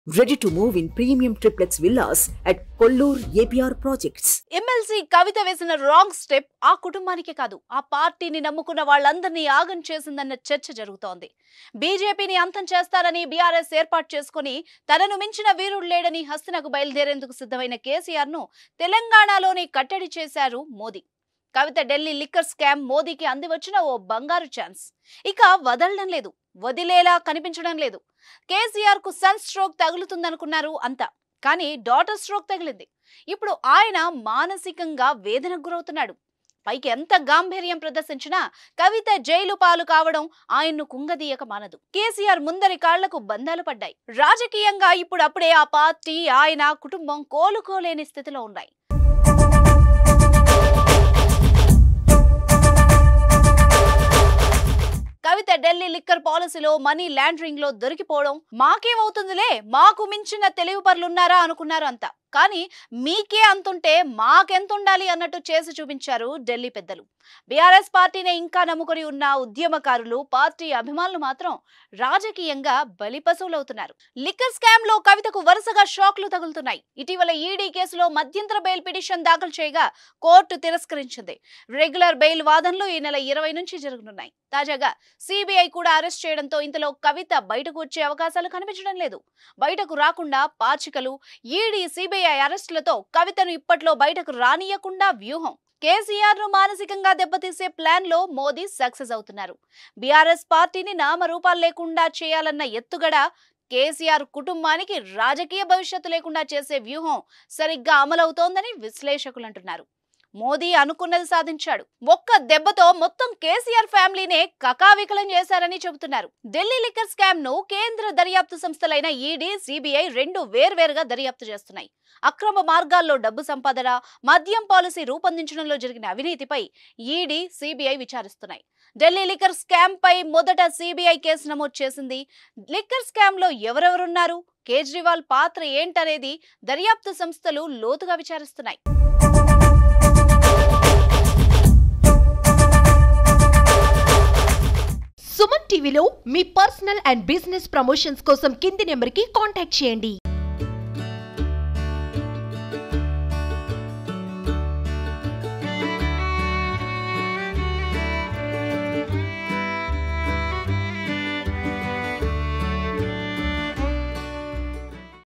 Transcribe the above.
Ready to move in premium triplex villas at Kollur APR Projects. MLC Kavitha వేసిన wrong step ఆ కుటుంబానికే కాదు ఆ పార్టీని నమ్ముకున్న వాళ్ళందరినీ ఆగం చేసిందన్న చర్చ జరుగుతోంది బీజేపీని అంతం చేస్తారని బీఆర్ఎస్ ఏర్పాటు చేసుకుని తనను మించిన వీరుడు లేడని హస్తినకు బయలుదేరేందుకు సిద్ధమైన కేసీఆర్ ను తెలంగాణలోని కట్టడి చేశారు మోదీ కవిత ఢిల్లీ లిక్కర్ స్కామ్ మోదీకి అందివచ్చిన ఓ బంగారు ఛాన్స్ ఇక వదలడం లేదు వదిలేలా కనిపించడం లేదు కేసీఆర్ కు సన్ స్ట్రోక్ తగులుతుందనుకున్నారు అంతా కానీ డాటర్ స్ట్రోక్ తగిలింది ఇప్పుడు ఆయన మానసికంగా వేదనకు గురవుతున్నాడు పైకి ఎంత గాంభీర్యం ప్రదర్శించినా కవిత జైలు పాలు కావడం ఆయన్ను కుంగదీయక మానదు కేసీఆర్ ముందరి కాళ్లకు బంధాలు పడ్డాయి రాజకీయంగా ఇప్పుడు అప్పుడే ఆ పార్టీ ఆయన కుటుంబం కోలుకోలేని స్థితిలో ఉన్నాయి కవిత ఢిల్లీ లిక్కర్ పాలసీలో మనీ లాండరింగ్ లో దొరికిపోవడం మాకేమవుతుందిలే మాకు మించిన తెలివి పరులున్నారా అనుకున్నారు అంతా కానీ మీకే అంతుంటే మాకెంత ఉండాలి అన్నట్టు చేసి చూపించారు ఢిల్లీ పెద్దలు బీఆర్ఎస్ పార్టీని ఇంకా నమ్ముకొని ఉన్న ఉద్యమకారులు పార్టీ అభిమానులు మాత్రం రాజకీయంగా బలిపశువులవుతున్నారు లిక్కర్ స్కామ్ లో కవితకు వరుసగా షాక్లు తగులుతున్నాయి ఇటీవల ఈడీ కేసులో మధ్యంతర బెయిల్ పిటిషన్ దాఖలు చేయగా కోర్టు తిరస్కరించింది రెగ్యులర్ బెయిల్ వాదనలు ఈ నెల ఇరవై నుంచి జరగనున్నాయి తాజాగా సిబిఐ కూడా అరెస్ట్ చేయడంతో ఇంతలో కవిత బయటకు వచ్చే అవకాశాలు కనిపించడం లేదు బయటకు రాకుండా పాచికలు ఈడీ సిబిఐ అరెస్టులతో కవితను ఇప్పట్లో బయటకు రానియకుండా వ్యూహం కేసీఆర్ ను మానసికంగా దెబ్బతీసే ప్లాన్ లో మోదీ సక్సెస్ అవుతున్నారు బీఆర్ఎస్ పార్టీని నామరూపాలు లేకుండా చేయాలన్న ఎత్తుగడ కేసీఆర్ కుటుంబానికి రాజకీయ భవిష్యత్తు లేకుండా చేసే వ్యూహం సరిగ్గా అమలవుతోందని విశ్లేషకులు అంటున్నారు మోదీ అనుకున్నది సాధించాడు ఒక్క దెబ్బతో మొత్తం కేసీఆర్ ఫ్యామిలీనే కకావికలం చేశారని చెబుతున్నారు ఢిల్లీ లిక్కర్ స్కామ్ ను కేంద్ర దర్యాప్తు సంస్థలైన ఈడీ సిబిఐ రెండు వేర్వేరుగా దర్యాప్తు చేస్తున్నాయి అక్రమ మార్గాల్లో డబ్బు సంపాదన మద్యం పాలసీ రూపొందించడంలో జరిగిన అవినీతిపై ఈడీ సిబిఐ విచారిస్తున్నాయి ఢిల్లీ లిక్కర్ స్కామ్ పై మొదట సిబిఐ కేసు నమోదు చేసింది లిక్కర్ స్కామ్ లో ఎవరెవరున్నారు కేజ్రీవాల్ పాత్ర ఏంటనేది దర్యాప్తు సంస్థలు లోతుగా విచారిస్తున్నాయి సుమన్ టీవీలో మీ పర్సనల్ అండ్ బిజినెస్ ప్రమోషన్స్ కోసం కింది నెంబర్కి కాంటాక్ట్ చేయండి